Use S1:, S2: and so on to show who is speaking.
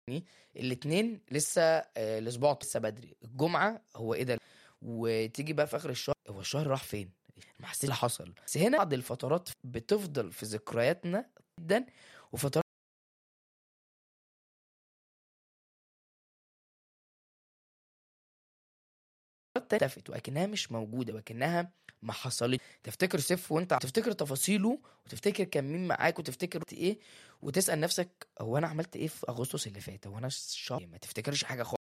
S1: الاثنين لسه آه، الاسبوع لسه بدري الجمعه هو ايه ده وتيجي بقى في اخر الشهر هو الشهر راح فين ما حسيت اللي حصل بس هنا بعض الفترات بتفضل في ذكرياتنا جدا وفترات تانية اختفت وكأنها مش موجودة وكأنها ما حصلت تفتكر سيف وانت تفتكر تفاصيله وتفتكر كان مين معاك وتفتكر قلت ايه وتسأل نفسك هو انا عملت ايه في اغسطس اللي فات هو انا الشهر ما تفتكرش حاجة خالص